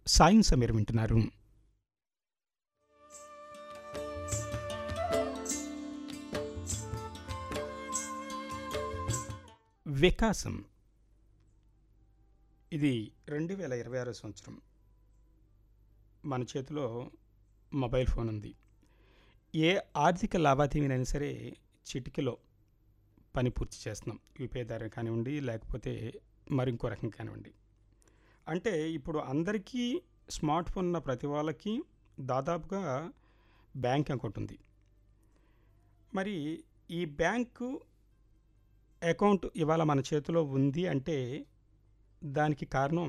సాయం సమీర్ వింటున్నారు వికాసం ఇది రెండు వేల ఇరవై ఆరో సంవత్సరం మన చేతిలో మొబైల్ ఫోన్ ఉంది ఏ ఆర్థిక లావాదేవీనైనా సరే చిటికెలో పని పూర్తి చేస్తున్నాం యూపీఐ ద్వారా కానివ్వండి లేకపోతే మరింకో రకం కానివ్వండి అంటే ఇప్పుడు అందరికీ స్మార్ట్ ఫోన్ ఉన్న ప్రతి వాళ్ళకి దాదాపుగా బ్యాంక్ అకౌంట్ ఉంది మరి ఈ బ్యాంకు అకౌంట్ ఇవాళ మన చేతిలో ఉంది అంటే దానికి కారణం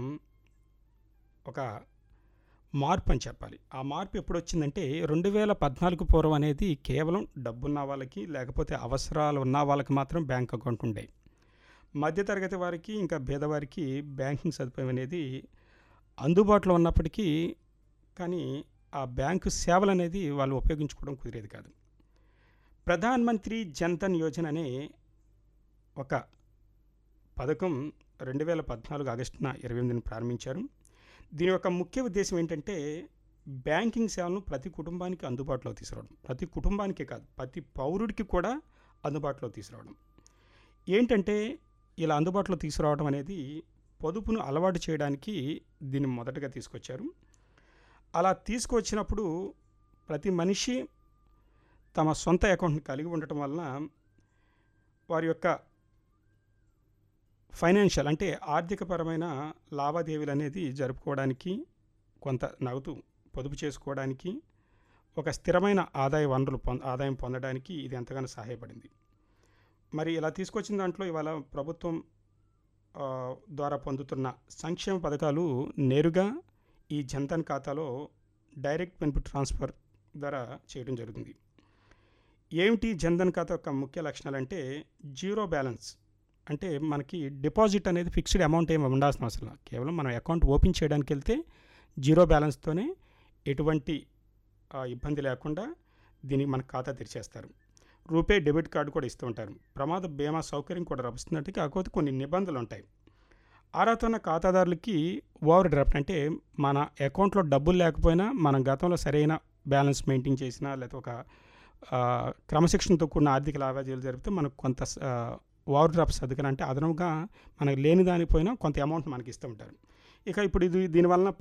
ఒక మార్పు అని చెప్పాలి ఆ మార్పు ఎప్పుడు వచ్చిందంటే రెండు వేల పద్నాలుగు పూర్వం అనేది కేవలం డబ్బున్న వాళ్ళకి లేకపోతే అవసరాలు ఉన్న వాళ్ళకి మాత్రం బ్యాంక్ అకౌంట్ ఉండే మధ్యతరగతి వారికి ఇంకా పేదవారికి బ్యాంకింగ్ సదుపాయం అనేది అందుబాటులో ఉన్నప్పటికీ కానీ ఆ బ్యాంకు సేవలు అనేది వాళ్ళు ఉపయోగించుకోవడం కుదిరేది కాదు ప్రధాన్ మంత్రి జన్ధన్ యోజన అనే ఒక పథకం రెండు వేల పద్నాలుగు ఆగస్టున ఇరవై ఎనిమిదిని ప్రారంభించారు దీని యొక్క ముఖ్య ఉద్దేశం ఏంటంటే బ్యాంకింగ్ సేవలను ప్రతి కుటుంబానికి అందుబాటులో తీసుకురావడం ప్రతి కుటుంబానికే కాదు ప్రతి పౌరుడికి కూడా అందుబాటులో తీసుకురావడం ఏంటంటే ఇలా అందుబాటులో తీసుకురావడం అనేది పొదుపును అలవాటు చేయడానికి దీన్ని మొదటగా తీసుకొచ్చారు అలా తీసుకొచ్చినప్పుడు ప్రతి మనిషి తమ సొంత అకౌంట్ని కలిగి ఉండటం వలన వారి యొక్క ఫైనాన్షియల్ అంటే ఆర్థికపరమైన లావాదేవీలు అనేది జరుపుకోవడానికి కొంత నగదు పొదుపు చేసుకోవడానికి ఒక స్థిరమైన ఆదాయ వనరులు పొంద ఆదాయం పొందడానికి ఇది ఎంతగానో సహాయపడింది మరి ఇలా తీసుకొచ్చిన దాంట్లో ఇవాళ ప్రభుత్వం ఆ, ద్వారా పొందుతున్న సంక్షేమ పథకాలు నేరుగా ఈ జన్ధన్ ఖాతాలో డైరెక్ట్ బెనిఫిట్ ట్రాన్స్ఫర్ ద్వారా చేయడం జరుగుతుంది ఏమిటి జన్ధన్ ఖాతా యొక్క ముఖ్య లక్షణాలు అంటే జీరో బ్యాలెన్స్ అంటే మనకి డిపాజిట్ అనేది ఫిక్స్డ్ అమౌంట్ ఏమి ఉండాల్సిన అవసరం లేదు కేవలం మనం అకౌంట్ ఓపెన్ చేయడానికి వెళ్తే జీరో బ్యాలెన్స్తోనే ఎటువంటి ఆ, ఇబ్బంది లేకుండా దీనికి మన ఖాతా తెరిచేస్తారు రూపే డెబిట్ కార్డు కూడా ఇస్తూ ఉంటారు ప్రమాద బీమా సౌకర్యం కూడా లభిస్తున్నట్టు కాకపోతే కొన్ని నిబంధనలు ఉంటాయి అర్హత ఉన్న ఖాతాదారులకి ఓవర్ డ్రాఫ్ట్ అంటే మన అకౌంట్లో డబ్బులు లేకపోయినా మనం గతంలో సరైన బ్యాలెన్స్ మెయింటైన్ చేసినా లేకపోతే ఒక ఆ, క్రమశిక్షణతో కూడిన ఆర్థిక లావాదేవీలు జరిపితే మనకు కొంత ఓవర్ డ్రాఫ్ట్ సర్దుకని అంటే అదనంగా మనకు లేని దానిపోయినా కొంత అమౌంట్ మనకి ఇస్తూ ఉంటారు ఇక ఇప్పుడు ఇది దీనివలన